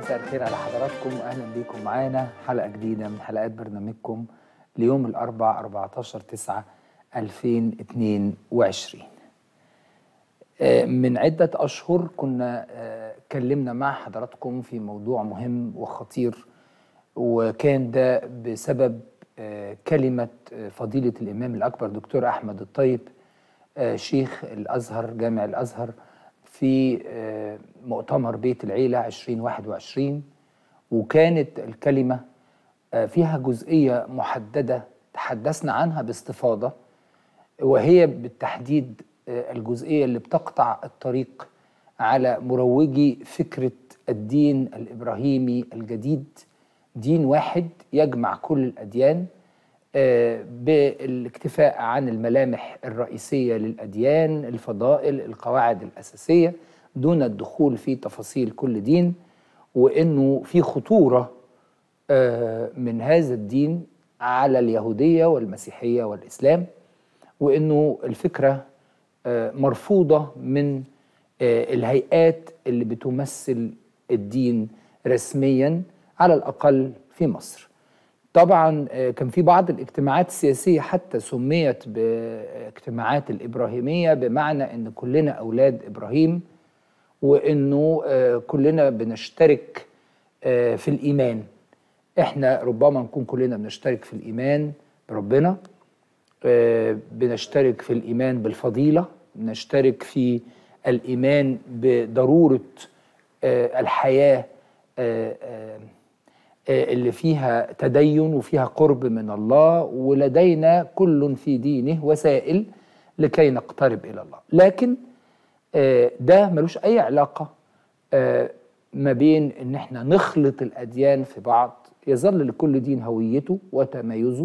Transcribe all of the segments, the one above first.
مساء الخير على حضراتكم واهلا بيكم معانا حلقه جديده من حلقات برنامجكم ليوم الاربعاء 14 9 2022 آه، من عده اشهر كنا آه، اتكلمنا مع حضراتكم في موضوع مهم وخطير وكان ده بسبب آه، كلمه آه، فضيله الامام الاكبر دكتور احمد الطيب آه، شيخ الازهر جامع الازهر في آه، مؤتمر بيت العيله 2021 وكانت الكلمه آه، فيها جزئيه محدده تحدثنا عنها باستفاضه وهي بالتحديد آه، الجزئيه اللي بتقطع الطريق على مروجي فكره الدين الابراهيمي الجديد دين واحد يجمع كل الاديان آه، بالاكتفاء عن الملامح الرئيسيه للاديان الفضائل القواعد الاساسيه دون الدخول في تفاصيل كل دين وانه في خطوره آه، من هذا الدين على اليهوديه والمسيحيه والاسلام وانه الفكره آه، مرفوضه من آه، الهيئات اللي بتمثل الدين رسميا على الاقل في مصر. طبعا آه، كان في بعض الاجتماعات السياسيه حتى سميت باجتماعات الابراهيميه بمعنى ان كلنا اولاد ابراهيم وانه آه، كلنا بنشترك آه، في الايمان. احنا ربما نكون كلنا بنشترك في الايمان بربنا آه، بنشترك في الايمان بالفضيله بنشترك في الايمان بضروره آه، الحياه آه، آه، آه، اللي فيها تدين وفيها قرب من الله ولدينا كل في دينه وسائل لكي نقترب الى الله لكن آه، ده ملوش اي علاقه آه، ما بين ان احنا نخلط الاديان في بعض يظل لكل دين هويته وتميزه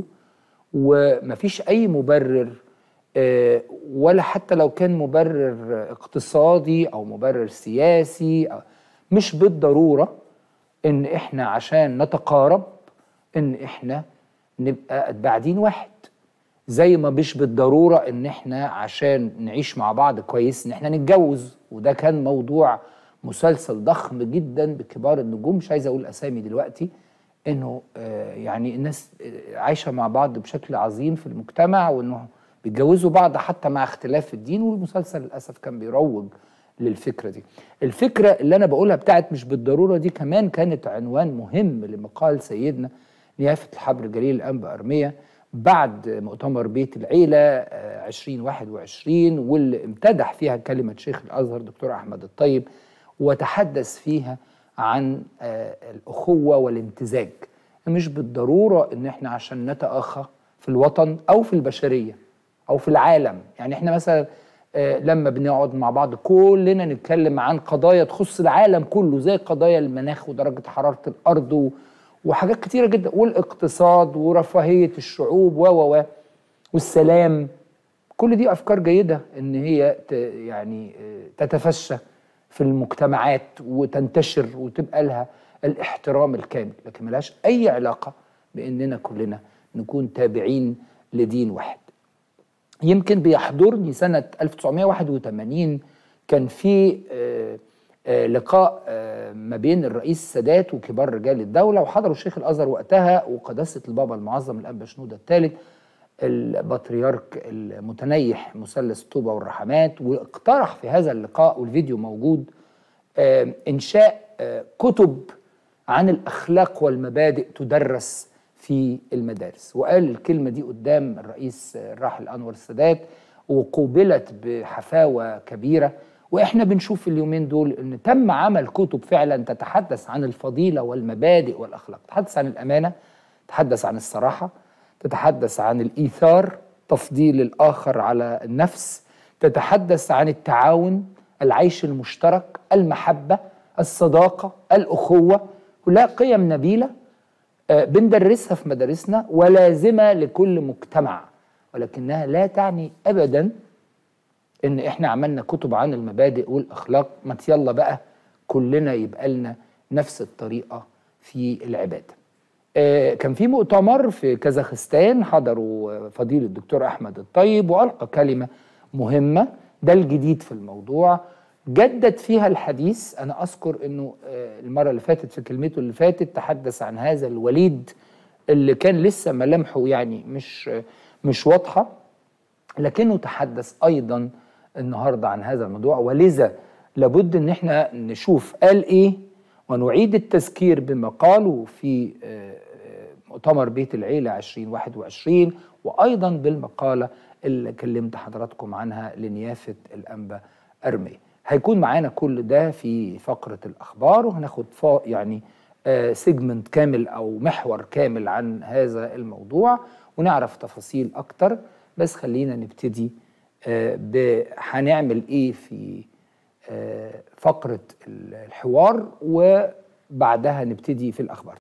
ومفيش اي مبرر آه، ولا حتى لو كان مبرر اقتصادي او مبرر سياسي أو مش بالضروره ان احنا عشان نتقارب ان احنا نبقى اتباع دين واحد زي ما مش بالضروره ان احنا عشان نعيش مع بعض كويس ان احنا نتجوز وده كان موضوع مسلسل ضخم جدا بكبار النجوم مش عايز اقول اسامي دلوقتي انه آه، يعني الناس آه، عايشه مع بعض بشكل عظيم في المجتمع وانه بيتجوزوا بعض حتى مع اختلاف الدين والمسلسل للاسف كان بيروج للفكره دي. الفكره اللي انا بقولها بتاعت مش بالضروره دي كمان كانت عنوان مهم لمقال سيدنا نيافه الحبر جليل الانبا ارميه بعد مؤتمر بيت العيله آه، 2021 واللي امتدح فيها كلمه شيخ الازهر دكتور احمد الطيب وتحدث فيها عن آه، الاخوه والامتزاج مش بالضروره ان احنا عشان نتاخى في الوطن او في البشريه او في العالم يعني احنا مثلا آه، لما بنقعد مع بعض كلنا نتكلم عن قضايا تخص العالم كله زي قضايا المناخ ودرجه حراره الارض و- وحاجات كتيره جدا والاقتصاد ورفاهيه الشعوب و و و والسلام كل دي افكار جيده ان هي ت يعني آه، تتفشى في المجتمعات وتنتشر وتبقى لها الاحترام الكامل لكن ملهاش اي علاقه باننا كلنا نكون تابعين لدين واحد يمكن بيحضرني سنة 1981 كان في آه، آه، لقاء آه، ما بين الرئيس السادات وكبار رجال الدولة وحضروا شيخ الأزهر وقتها وقداسة البابا المعظم الأنبا شنودة الثالث البطريرك المتنيح مثلث الطوبة والرحمات واقترح في هذا اللقاء والفيديو موجود آه، إنشاء آه، كتب عن الأخلاق والمبادئ تدرس في المدارس وقال الكلمة دي قدام الرئيس الراحل أنور السادات وقوبلت بحفاوة كبيرة وإحنا بنشوف اليومين دول إن تم عمل كتب فعلا تتحدث عن الفضيلة والمبادئ والأخلاق تتحدث عن الأمانة تتحدث عن الصراحة تتحدث عن الإيثار تفضيل الآخر على النفس تتحدث عن التعاون العيش المشترك المحبة الصداقة الأخوة كلها قيم نبيلة آه، بندرسها في مدارسنا ولازمة لكل مجتمع ولكنها لا تعني أبدا إن إحنا عملنا كتب عن المبادئ والأخلاق ما يلا بقى كلنا يبقى لنا نفس الطريقة في العبادة آه، كان في مؤتمر في كازاخستان حضروا فضيلة الدكتور أحمد الطيب وألقى كلمة مهمة ده الجديد في الموضوع جدد فيها الحديث انا اذكر انه آه، المره اللي فاتت في كلمته اللي فاتت تحدث عن هذا الوليد اللي كان لسه ملامحه يعني مش آه، مش واضحه لكنه تحدث ايضا النهارده عن هذا الموضوع ولذا لابد ان احنا نشوف قال ايه ونعيد التذكير بما قاله في آه، آه، مؤتمر بيت العيله 2021 وايضا بالمقاله اللي كلمت حضراتكم عنها لنيافه الانبا ارميه. هيكون معانا كل ده في فقره الاخبار وهناخد فا يعني سيجمنت كامل او محور كامل عن هذا الموضوع ونعرف تفاصيل اكتر بس خلينا نبتدي آه، ب- هنعمل ايه في آه، فقره الحوار وبعدها نبتدي في الاخبار